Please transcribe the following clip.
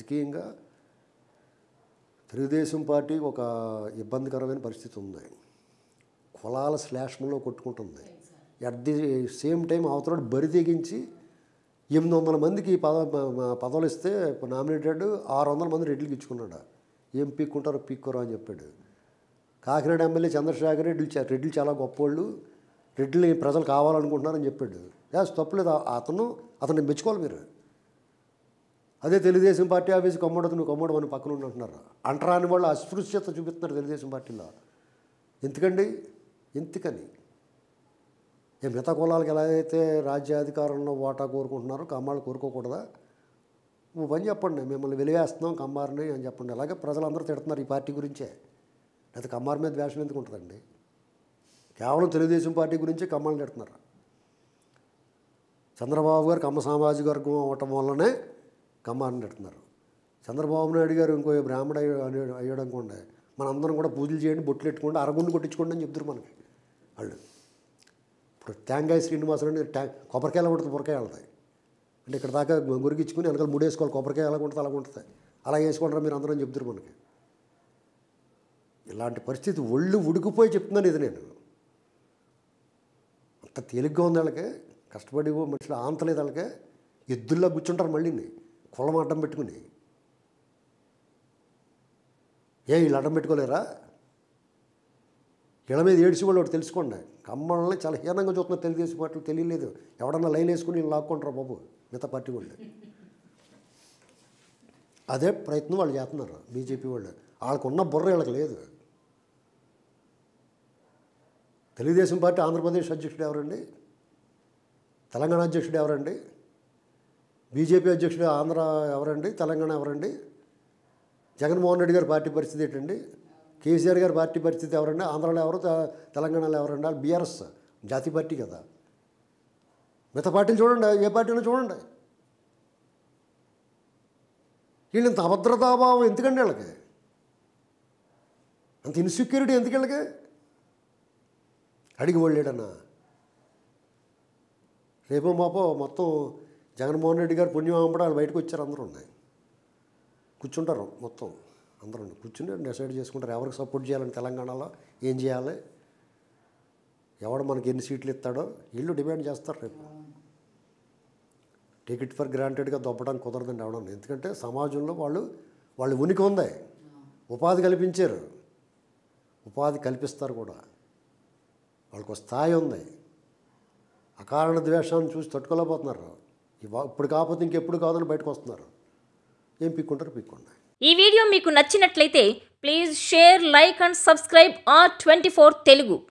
రాజకీయంగా తెలుగుదేశం పార్టీ ఒక ఇబ్బందికరమైన పరిస్థితి ఉంది కులాల శ్లేషంలో కొట్టుకుంటుంది అట్ ది సేమ్ టైం అవతల బరి తెగించి ఎనిమిది వందల మందికి పద మ- పదవులు ఇస్తే నామినేటెడ్ ఆరు వందల మంది రెడ్లకి ఇచ్చుకున్నాడు ఏం పీక్కుంటారో పీక్కోరో అని చెప్పాడు కాకినాడ ఎమ్మెల్యే చంద్రశేఖర్ రెడ్డి చా- రెడ్డిలు చాలా గొప్పోళ్ళు రెడ్డిని ప్రజలు కావాలనుకుంటున్నారని చెప్పాడు యాస్ తప్పలేదు ఆ- అతను అతన్ని మెచ్చుకోవాలి మీరు అదే తెలుగుదేశం పార్టీ ఆఫీస్ కొమ్మడదు నువ్వు కొమ్మడం అని పక్కన ఉండి అంటున్నారు అంటరాని వాళ్ళు అస్పృశ్యత చూపిస్తున్నారు తెలుగుదేశం పార్టీలో ఎందుకండి ఎందుకని ఏ మిగతా కులాలకు ఎలా అయితే రాజ్యాధికారంలో ఓటా కోరుకుంటున్నారో కమ్మాళ్ళు కోరుకోకూడదా నువ్వు పని చెప్పండి మిమ్మల్ని వెలివేస్తున్నాం కమ్మారిని అని చెప్పండి అలాగే ప్రజలందరూ తిడుతున్నారు ఈ పార్టీ గురించే లేకపోతే కమ్మారి మీద ద్వేషం ఎందుకు ఉంటుందండి కేవలం తెలుగుదేశం పార్టీ గురించే కమ్మాలను తిడుతున్నారు చంద్రబాబు గారు కమ్మ సామాజిక వర్గం అవ్వటం వల్లనే కమ్మారిని తిడుతున్నారు చంద్రబాబు నాయుడు గారు ఇంకో బ్రాహ్మణ అయ్యాడు అయ్యాడు అనుకోండి మనందరం కూడా పూజలు చేయండి బొట్లు పెట్టుకోండి అరగుండు కొట్టించుకోండి అని చెప్తారు మనకి వాళ్ళు ఇప్పుడు తేంగాయ శ్రీనివాసరావు ట్యా కొబ్బరికాయలు ఉంటుంది పొరకాయ వెళ్తాయి అంటే ఇక్కడ దాకా గురికిచ్చుకుని వెనకాల ముడేసుకోవాలి కొబ్బరికాయ ఎలా ఉంటుంది అలాగ ఉంటుంది అలా వేసుకుంటారా మీరు అందరం చెప్తారు మనకి ఇలాంటి పరిస్థితి ఒళ్ళు ఉడికిపోయి చెప్తున్నాను ఇది నేను అంత తేలిగ్గా ఉంది వాళ్ళకి కష్టపడి ఓ మనుషులు ఆంతలేదు వాళ్ళకి ఎద్దుల్లా కూర్చుంటారు మళ్ళీని కులం అడ్డం పెట్టుకుని ఏ వీళ్ళు అడ్డం పెట్టుకోలేరా ఇళ్ళ మీద ఏడిసి వాళ్ళు ఒకటి తెలుసుకోండి కమ్మల్ని చాలా హీనంగా చూస్తున్నారు తెలుగుదేశం పార్టీలు తెలియలేదు ఎవడన్నా లైన్ వేసుకుని వీళ్ళు లాక్కుంటారు బాబు మిగతా పార్టీ వాళ్ళు అదే ప్రయత్నం వాళ్ళు చేస్తున్నారు బీజేపీ వాళ్ళు వాళ్ళకున్న బుర్ర వీళ్ళకి లేదు తెలుగుదేశం పార్టీ ఆంధ్రప్రదేశ్ అధ్యక్షుడు ఎవరండి తెలంగాణ అధ్యక్షుడు ఎవరండి బీజేపీ అధ్యక్షుడు ఆంధ్ర ఎవరండి తెలంగాణ ఎవరండి జగన్మోహన్ రెడ్డి గారి పార్టీ పరిస్థితి ఏంటండి కేసీఆర్ గారి పార్టీ పరిస్థితి ఎవరండి ఆంధ్రాలో ఎవరు తె- తెలంగాణలో ఎవరండి వాళ్ళు బీఆర్ఎస్ జాతీయ పార్టీ కదా మిగతా పార్టీలు చూడండి ఏ పార్టీలో చూడండి వీళ్ళు ఇంత అభద్రతాభావం ఎందుకండి వీళ్ళకి అంత ఇన్సెక్యూరిటీ ఎందుకు వీళ్ళకి అడిగి వాళ్ళేడన్నా రేపో మాపో మొత్తం జగన్మోహన్ రెడ్డి గారు పుణ్యం అమ్మడం వాళ్ళు బయటకు వచ్చారు అందరూ ఉన్నాయి కూర్చుంటారు మొత్తం అందరూ కూర్చుని డిసైడ్ చేసుకుంటారు ఎవరికి సపోర్ట్ చేయాలని తెలంగాణలో ఏం చేయాలి ఎవడు మనకి ఎన్ని సీట్లు ఇస్తాడో వీళ్ళు డిమాండ్ చేస్తారు రేపు టికెట్ ఫర్ గ్రాంటెడ్గా దొబ్బడానికి కుదరదండి ఎవడన్నా ఎందుకంటే సమాజంలో వాళ్ళు వాళ్ళు ఉనికి ఉంది ఉపాధి కల్పించారు ఉపాధి కల్పిస్తారు కూడా వాళ్ళకు ఒక స్థాయి ఉంది అకారణ ద్వేషాన్ని చూసి తట్టుకోలేకపోతున్నారు ఇవా- ఇప్పుడు కాకపోతే ఇంకెప్పుడు కాదని బయటకు వస్తున్నారు ఏం పిక్కుంటారు పిక్కోండి ఈ వీడియో మీకు నచ్చినట్లయితే please share like and subscribe R twenty Telugu